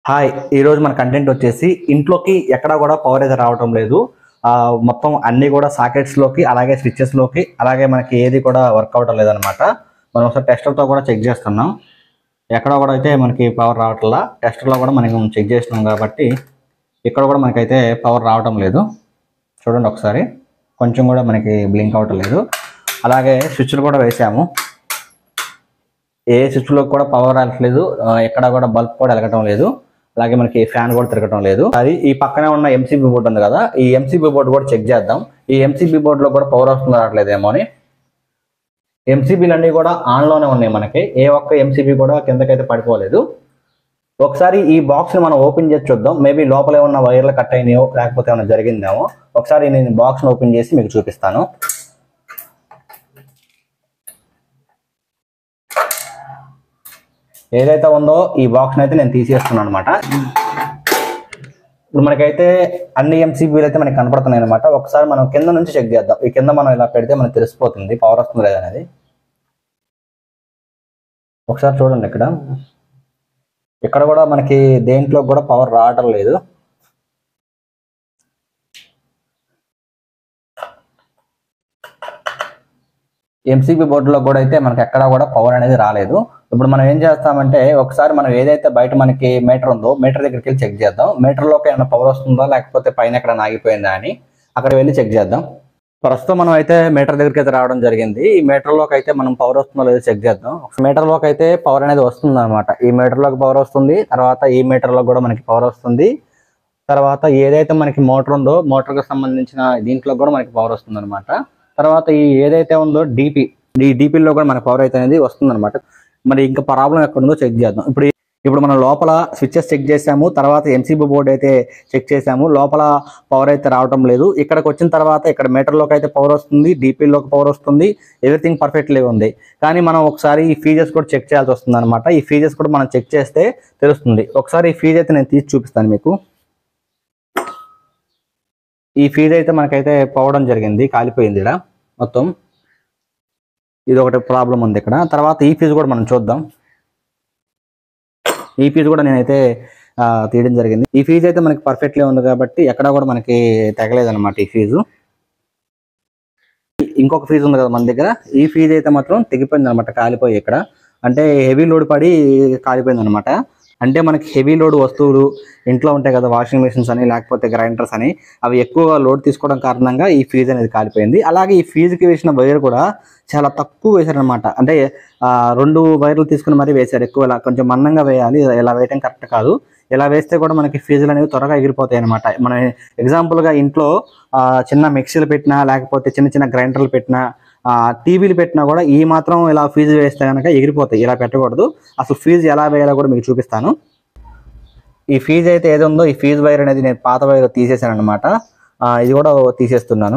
hi ఈ రోజు మన కంటెంట్ వచ్చేసి ఇంట్లోకి ఎక్కడా కూడా పవర్ అయితే రావటం లేదు ఆ, మొత్తం అన్ని కూడా సాకెట్స్ లోకి అలాగే స్విచ్చెస్ లోకి అలాగే మనకి ఏది కూడా వర్క్ అవటం లేదనమాట మనం ఒకసారి టెస్టర్తో కూడా చెక్ చేస్తున్నాం ఎక్కడ కూడా అయితే మనకి పవర్ రావట్లా టెస్టర్లో కూడా మనం చెక్ చేసినాం కాబట్టి ఇక్కడ కూడా మనకైతే పవర్ రావటం లేదు చూడండి ఒకసారి కొంచెం కూడా మనకి బ్లింక్ అవటం లేదు అలాగే స్విచ్లు కూడా వేసాము ఏ స్విచ్లో కూడా పవర్ రావట్లేదు ఆ, ఎక్కడ కూడా బల్బ్ కూడా వెలగటం లేదు అలాగే మనకి ఫ్యాన్ కూడా తిరగటం లేదు అది ఈ పక్కనే ఉన్న ఎంసీబీ బోర్డు ఉంది కదా ఈ ఎంసీబీ బోర్డు కూడా చెక్ చేద్దాం ఈ ఎంసీబీ బోర్డులో కూడా పవర్ వస్తుందో రావట్లేదేమో అని ఎంసీబీలు అన్నీ కూడా ఆన్లోనే ఉన్నాయి మనకి ఏ ఒక్క ఎంసీబీ కూడా కిందకైతే పడిపోలేదు ఒకసారి ఈ బాక్స్ ని మనం ఓపెన్ చేసి చూద్దాం మేబీ లోపల ఏమన్నా వైర్లు కట్ అయినాయో లేకపోతే ఏమైనా జరిగిందేమో ఒకసారి నేను బాక్స్ ని ఓపెన్ చేసి మీకు చూపిస్తాను ఏదైతే ఉందో ఈ బాక్స్ అయితే నేను తీసేస్తున్నాను అనమాట ఇప్పుడు మనకైతే అన్ని ఎంసీబీలు అయితే మనకి కనపడుతున్నాయి అనమాట ఒకసారి మనం కింద నుంచి చెక్ చేద్దాం ఈ కింద మనం ఇలా పెడితే మనకు తెలిసిపోతుంది పవర్ వస్తుంది లేదనేది ఒకసారి చూడండి ఇక్కడ ఇక్కడ కూడా మనకి దేంట్లో కూడా పవర్ రావటం లేదు ఎంసీబీ బోర్డులో కూడా అయితే మనకి ఎక్కడా కూడా పవర్ అనేది రాలేదు ఇప్పుడు మనం ఏం చేస్తామంటే ఒకసారి మనం ఏదైతే బయట మనకి మీటర్ ఉందో మీటర్ దగ్గరికి వెళ్ళి చెక్ చేద్దాం మీటర్లోకి ఏమైనా పవర్ వస్తుందా లేకపోతే పైన ఎక్కడ ఆగిపోయిందా అని అక్కడ వెళ్ళి చెక్ చేద్దాం ప్రస్తుతం మనం అయితే మీటర్ దగ్గరికి అయితే రావడం జరిగింది ఈ మీటర్లోకి అయితే మనం పవర్ వస్తుందో లేదో చెక్ చేద్దాం మీటర్లోకి అయితే పవర్ అనేది వస్తుంది అనమాట ఈ మీటర్లోకి పవర్ వస్తుంది తర్వాత ఈ మీటర్లో కూడా మనకి పవర్ వస్తుంది తర్వాత ఏదైతే మనకి మోటార్ ఉందో మోటార్కి సంబంధించిన దీంట్లో కూడా మనకి పవర్ వస్తుంది అనమాట తర్వాత ఈ ఏదైతే ఉందో డిపి ఈ డిపిలో కూడా మనకి పవర్ అయితే అనేది వస్తుంది అనమాట మరి ఇంకా ప్రాబ్లం ఎక్కడ ఉందో చెక్ చేద్దాం ఇప్పుడు ఇప్పుడు మనం లోపల స్విచ్చెస్ చెక్ చేసాము తర్వాత ఎంసీబీ బోర్డ్ అయితే చెక్ చేసాము లోపల పవర్ అయితే రావటం లేదు ఇక్కడికి వచ్చిన తర్వాత ఇక్కడ మీటర్లోకి అయితే పవర్ వస్తుంది డిపిలోకి పవర్ వస్తుంది ఎవ్రీథింగ్ పర్ఫెక్ట్లీ ఉంది కానీ మనం ఒకసారి ఈ ఫీజెస్ కూడా చెక్ చేయాల్సి వస్తుంది అనమాట ఈ ఫీజెస్ కూడా మనం చెక్ చేస్తే తెలుస్తుంది ఒకసారి ఈ ఫీజ్ అయితే నేను తీసి చూపిస్తాను మీకు ఈ ఫీజ్ అయితే మనకైతే పోవడం జరిగింది కాలిపోయింది ఇక్కడ మొత్తం ఇది ఒకటి ప్రాబ్లం ఉంది ఇక్కడ తర్వాత ఈ ఫీజు కూడా మనం చూద్దాం ఈ ఫీజు కూడా నేనైతే ఆ, తీయడం జరిగింది ఈ ఫీజు అయితే మనకి పర్ఫెక్ట్లీ ఉంది కాబట్టి ఎక్కడ కూడా మనకి తగలేదు అనమాట ఈ ఫీజు ఇంకొక ఫీజు ఉంది కదా మన దగ్గర ఈ ఫీజు అయితే మాత్రం తెగిపోయింది అనమాట కాలిపోయి ఇక్కడ అంటే హెవీ లోడ్ పడి కాలిపోయింది అనమాట అంటే మనకి హెవీ లోడ్ వస్తువులు ఇంట్లో ఉంటాయి కదా వాషింగ్ మెషిన్స్ అని లేకపోతే గ్రైండర్స్ అని అవి ఎక్కువగా లోడ్ తీసుకోవడం కారణంగా ఈ ఫీజు అనేది కాలిపోయింది అలాగే ఈ ఫీజుకి వేసిన వైర్ కూడా చాలా తక్కువ వేశారనమాట అంటే ఆ, రెండు వైర్లు తీసుకుని మరీ వేశారు ఎక్కువ ఇలా కొంచెం మందంగా వేయాలి ఇలా వేయటం కరెక్ట్ కాదు ఇలా వేస్తే కూడా మనకి ఫీజులు అనేవి త్వరగా ఎగిరిపోతాయి అనమాట మన ఎగ్జాంపుల్గా ఇంట్లో ఆ, చిన్న మిక్సీలు పెట్టినా లేకపోతే చిన్న చిన్న గ్రైండర్లు పెట్టినా ఆ, టీవీలు పెట్టినా కూడా ఈ మాత్రం ఇలా ఫీజు వేస్తే కనుక ఎగిరిపోతాయి ఇలా పెట్టకూడదు అసలు ఫీజు ఎలా వేయాలో కూడా మీకు చూపిస్తాను ఈ ఫీజు అయితే ఏది ఉందో ఈ ఫీజు వైర్ అనేది నేను పాత వైర్ తీసేసాను అనమాట ఇది కూడా తీసేస్తున్నాను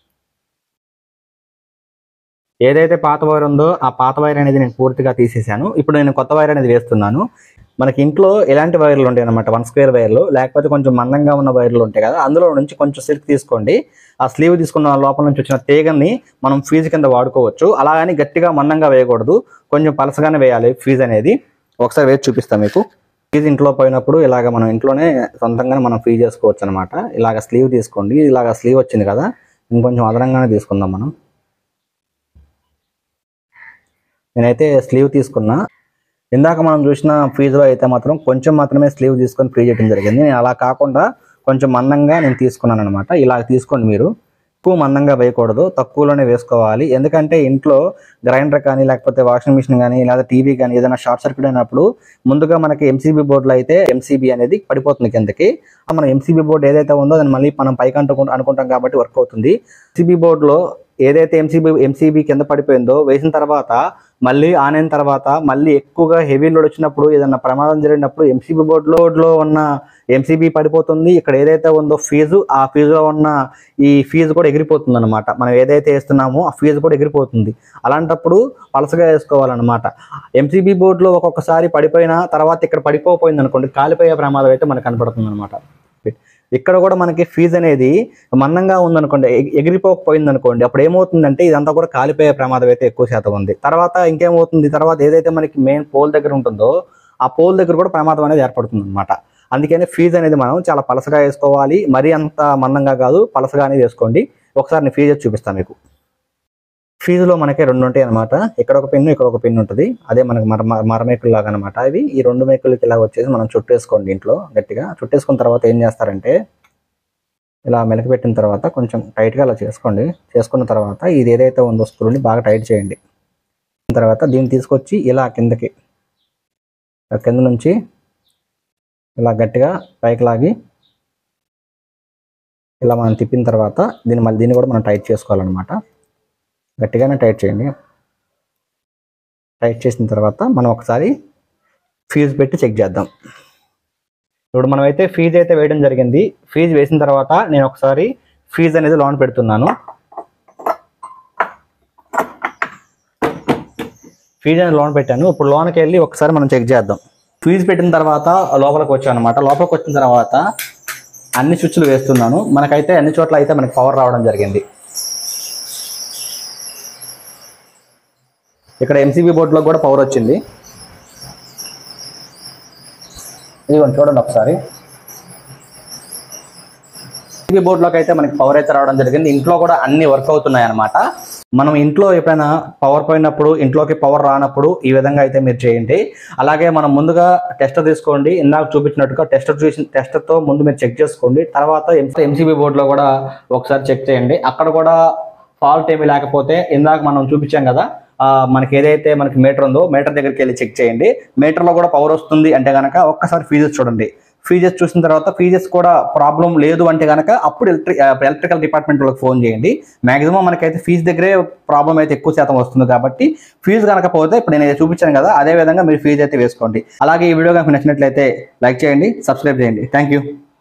ఏదైతే పాత వైర్ ఉందో ఆ పాత వైర్ అనేది నేను పూర్తిగా తీసేసాను ఇప్పుడు నేను కొత్త వైర్ అనేది వేస్తున్నాను మనకి ఇంట్లో ఎలాంటి వైర్లు ఉంటాయి అనమాట వన్ స్క్వేర్ వైర్లు లేకపోతే కొంచెం మందంగా ఉన్న వైర్లు ఉంటాయి కదా అందులో నుంచి కొంచెం సిల్క్ తీసుకోండి ఆ స్లీవ్ తీసుకున్న లోపల నుంచి వచ్చిన తీగని మనం ఫీజు కింద వాడుకోవచ్చు అలాగని గట్టిగా మందంగా వేయకూడదు కొంచెం పలసగానే వేయాలి ఫీజు అనేది ఒకసారి వేసి చూపిస్తాను మీకు ఫీజు ఇంట్లో పోయినప్పుడు ఇలాగ మనం ఇంట్లోనే సొంతంగానే మనం ఫీజ్ చేసుకోవచ్చు అనమాట ఇలాగ స్లీవ్ తీసుకోండి ఇలాగ స్లీవ్ వచ్చింది కదా ఇంకొంచెం అదనంగానే తీసుకుందాం మనం నేనైతే స్లీవ్ తీసుకున్నా ఇందాక మనం చూసిన ఫీజులో అయితే మాత్రం కొంచెం మాత్రమే స్లీవ్ తీసుకొని ఫ్రీ చేయడం జరిగింది నేను అలా కాకుండా కొంచెం మందంగా నేను తీసుకున్నాను అనమాట ఇలా తీసుకోండి మీరు ఎక్కువ మందంగా వేయకూడదు తక్కువలోనే వేసుకోవాలి ఎందుకంటే ఇంట్లో గ్రైండర్ కానీ లేకపోతే వాషింగ్ మిషన్ కానీ లేదా టీవీ కానీ ఏదైనా షార్ట్ సర్క్యూట్ అయినప్పుడు ముందుగా మనకి ఎంసీబీ బోర్డులో అయితే ఎంసీబీ అనేది పడిపోతుంది కిందకి ఆ మన ఎంసీబీ బోర్డు ఏదైతే ఉందో దాన్ని మళ్ళీ మనం పైకి అంటుకు అనుకుంటాం కాబట్టి వర్క్ అవుతుంది ఎంసీబీ బోర్డులో ఏదైతే ఎంసీబీ ఎంసీబీ కింద పడిపోయిందో వేసిన తర్వాత మళ్ళీ ఆన్ అయిన తర్వాత మళ్ళీ ఎక్కువగా హెవీ లోడ్ వచ్చినప్పుడు ఏదైనా ప్రమాదం జరిగినప్పుడు ఎంసీబీ బోర్డులో లో ఉన్న ఎంసీబీ పడిపోతుంది ఇక్కడ ఏదైతే ఉందో ఫీజు ఆ ఫీజులో ఉన్న ఈ ఫీజు కూడా ఎగిరిపోతుంది అనమాట మనం ఏదైతే వేస్తున్నామో ఆ ఫీజు కూడా ఎగిరిపోతుంది అలాంటప్పుడు పలసగా వేసుకోవాలన్నమాట ఎంసీబీ బోర్డులో ఒక్కొక్కసారి పడిపోయిన తర్వాత ఇక్కడ పడిపోయింది అనుకోండి కాలిపోయే ప్రమాదం అయితే మనకు కనపడుతుంది అనమాట ఇక్కడ కూడా మనకి ఫీజు అనేది మందంగా ఉందనుకోండి ఎగి- ఎగిరిపోకపోయింది అనుకోండి అప్పుడు ఏమవుతుందంటే ఇదంతా కూడా కాలిపోయే ప్రమాదం అయితే ఎక్కువ శాతం ఉంది తర్వాత ఇంకేమవుతుంది తర్వాత ఏదైతే మనకి మెయిన్ పోల్ దగ్గర ఉంటుందో ఆ పోల్ దగ్గర కూడా ప్రమాదం అనేది ఏర్పడుతుంది అనమాట అందుకనే ఫీజ్ అనేది మనం చాలా పలసగా వేసుకోవాలి మరీ అంత మందంగా కాదు పలసగానే వేసుకోండి ఒకసారి నేను ఫీజ్ చూపిస్తాను మీకు ఫీజులో మనకి రెండు ఉంటాయి అనమాట ఇక్కడ ఒక పెన్ను ఇక్కడ ఒక పెన్ను ఉంటుంది అదే మనకి మర మర- మరమేకులు లాగా అనమాట ఇవి ఈ రెండు మేకులకి ఇలా వచ్చేసి మనం చుట్టేసుకోండి ఇంట్లో గట్టిగా చుట్టేసుకున్న తర్వాత ఏం చేస్తారంటే ఇలా మెలక పెట్టిన తర్వాత కొంచెం టైట్గా అలా చేసుకోండి చేసుకున్న తర్వాత ఇది ఏదైతే ఉందో స్క్రూని బాగా టైట్ చేయండి తర్వాత దీన్ని తీసుకొచ్చి ఇలా కిందకి ఆ కింద నుంచి ఇలా గట్టిగా పైకి లాగి ఇలా మనం తిప్పిన తర్వాత దీన్ని మళ్ళీ దీన్ని కూడా మనం టైట్ చేసుకోవాలన్నమాట గట్టిగానే టైట్ చేయండి టైట్ చేసిన తర్వాత మనం ఒకసారి ఫీజు పెట్టి చెక్ చేద్దాం ఇప్పుడు మనం అయితే ఫీజు అయితే వేయడం జరిగింది ఫీజు వేసిన తర్వాత నేను ఒకసారి ఫీజు అనేది లోన్ పెడుతున్నాను ఫీజు అనేది లోన్ పెట్టాను ఇప్పుడు లోన్కి వెళ్ళి ఒకసారి మనం చెక్ చేద్దాం ఫీజు పెట్టిన తర్వాత లోపలికి వచ్చాను అనమాట లోపలికి వచ్చిన తర్వాత అన్ని స్విచ్లు వేస్తున్నాను మనకైతే అన్ని చోట్ల అయితే మనకి పవర్ రావడం జరిగింది ఇక్కడ ఎంసీబీ బోర్డులో కూడా పవర్ వచ్చింది ఇదిగోండి చూడండి ఒకసారి ఎంసీబీ బోర్డులోకి అయితే మనకి పవర్ అయితే రావడం జరిగింది ఇంట్లో కూడా అన్ని వర్క్ అవుతున్నాయి అనమాట మనం ఇంట్లో ఎప్పుడైనా పవర్ పోయినప్పుడు ఇంట్లోకి పవర్ రానప్పుడు ఈ విధంగా అయితే మీరు చేయండి అలాగే మనం ముందుగా టెస్టర్ తీసుకోండి ఇందాక చూపించినట్టుగా టెస్టర్ చూసి టెస్టర్తో ముందు మీరు చెక్ చేసుకోండి తర్వాత ఎంసీబీ బోర్డులో కూడా ఒకసారి చెక్ చేయండి అక్కడ కూడా ఫాల్ట్ ఏమీ లేకపోతే ఇందాక మనం చూపించాం కదా ఆ, మనకి ఏదైతే మనకి మీటర్ ఉందో మీటర్ దగ్గరికి వెళ్ళి చెక్ చేయండి మీటర్లో కూడా పవర్ వస్తుంది అంటే కనుక ఒక్కసారి ఫీజెస్ చూడండి ఫీజెస్ చూసిన తర్వాత ఫీజెస్ కూడా ప్రాబ్లం లేదు అంటే కనుక అప్పుడు ఎలక్ట్రిక్ ఎలక్ట్రికల్ డిపార్ట్మెంట్ వాళ్ళకి ఫోన్ చేయండి మాక్సిమం మనకైతే ఫీజు దగ్గరే ప్రాబ్లం అయితే ఎక్కువ శాతం వస్తుంది కాబట్టి ఫీజు కనుక పోతే ఇప్పుడు నేను చూపించాను కదా అదే విధంగా మీరు ఫీజు అయితే వేసుకోండి అలాగే ఈ వీడియో కనుక నచ్చినట్లయితే లైక్ చేయండి సబ్స్క్రైబ్ చేయండి థ్యాంక్ యూ